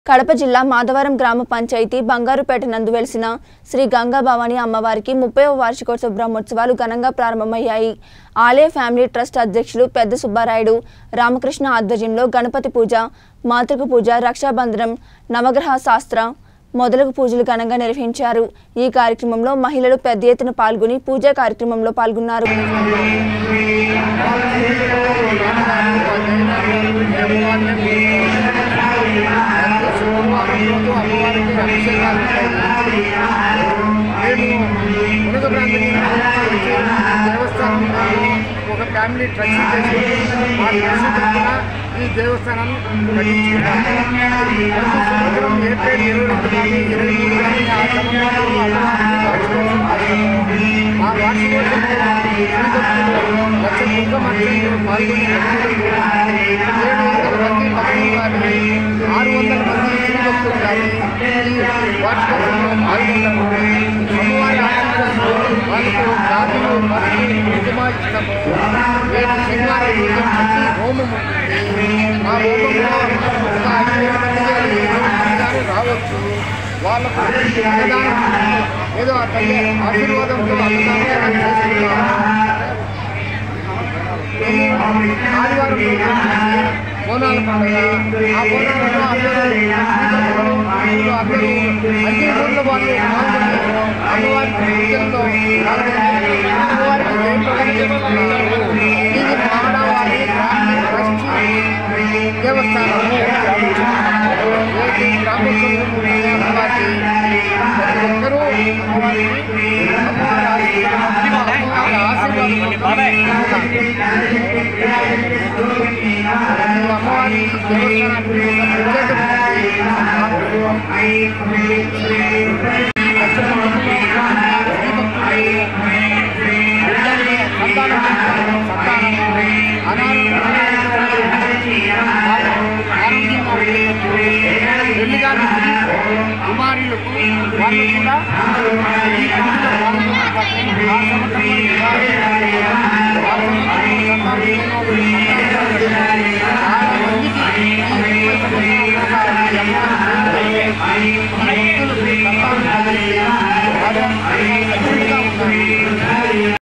కడప జిల్లా మాధవరం గ్రామ పంచాయతీ బంగారుపేట నందు వెలిసిన శ్రీ గంగా భవాని అమ్మవారికి ముప్పైవ వార్షికోత్సవ బ్రహ్మోత్సవాలు ఘనంగా ప్రారంభమయ్యాయి ఆలయ ఫ్యామిలీ ట్రస్ట్ అధ్యక్షులు పెద్ద సుబ్బారాయుడు రామకృష్ణ ఆధ్వర్యంలో గణపతి పూజ మాతృక పూజ రక్షాబంధనం నవగ్రహ శాస్త్ర మొదలగు పూజలు ఘనంగా నిర్వహించారు ఈ కార్యక్రమంలో మహిళలు పెద్ద ఎత్తున పాల్గొని పూజా కార్యక్రమంలో పాల్గొన్నారు అమ్మవారికి అభిషేకాలు మేము మునగ ప్రాంతం దేవస్థానం ఒక ఫ్యామిలీ ట్రస్ట్ చేసి మా ట్రస్ట్ తరఫున ఈ దేవస్థానాన్ని కట్టించుకున్నాము ప్రతి సంవత్సరం ఏప్రిల్ ఇరవై రెండు కానీ ఇరవై మూడు కానీ ఆ సమయంలో అమ్మవారికి వార్షికోత్సవం మా వార్షికోత్సవం శ్రీభక్తులు లక్ష ముక్క మనుషులు పాల్గొని ఏడు వందల మంది భక్తులు కానీ ఆరు వందల మంది శ్రీభక్తులు కానీ ఈ వార్షికోత్సవంలో పాల్గొన్నారు అమ్మవారి ఆశీస్సులతో వాళ్ళకు గాజులు మట్టి కుంకుమ ఇస్తాము రేపు శనివారం రోజు ప్రతి హోమం ఉంటుంది ఆ హోమంలో ఒక ఐదు వేల మంది కానీ ఏడు మంది కానీ రావచ్చు వాళ్ళకు అన్నదానం ఏదో ఆ తల్లి ఆశీర్వాదంతో అన్నదానం చేసుకుంటాం ఆదివారం రోజు బోనాల పండుగ ఆ బోనాలలో అందరూ శ్రీకాకుళం, వీళ్ళు అందరూ అన్ని ఊళ్ళ వాళ్ళు పాల్గొని అమ్మవారి పూజల్లో పాల్గొని అమ్మవారికి జయప్రదం చేస్తున్నారు ఇది మానవాళి ఫ్యామిలీ ట్రస్ట్ దేవస్థానము ఏటి గ్రామోత్సవం అమ్మవారికి ప్రతి ఒక్కరూ అమ్మవారికి అమ్మవారి ఆశీర్వాదం అమ్మవారి ఆశీర్వాదం అమ్మవారి దేవస్థానానికి కుమారులకు వాళ్ళు కూడా ఈ పూజలో పాల్గొనబట్టి ఆ సంవత్సరంలో చాలా మందికి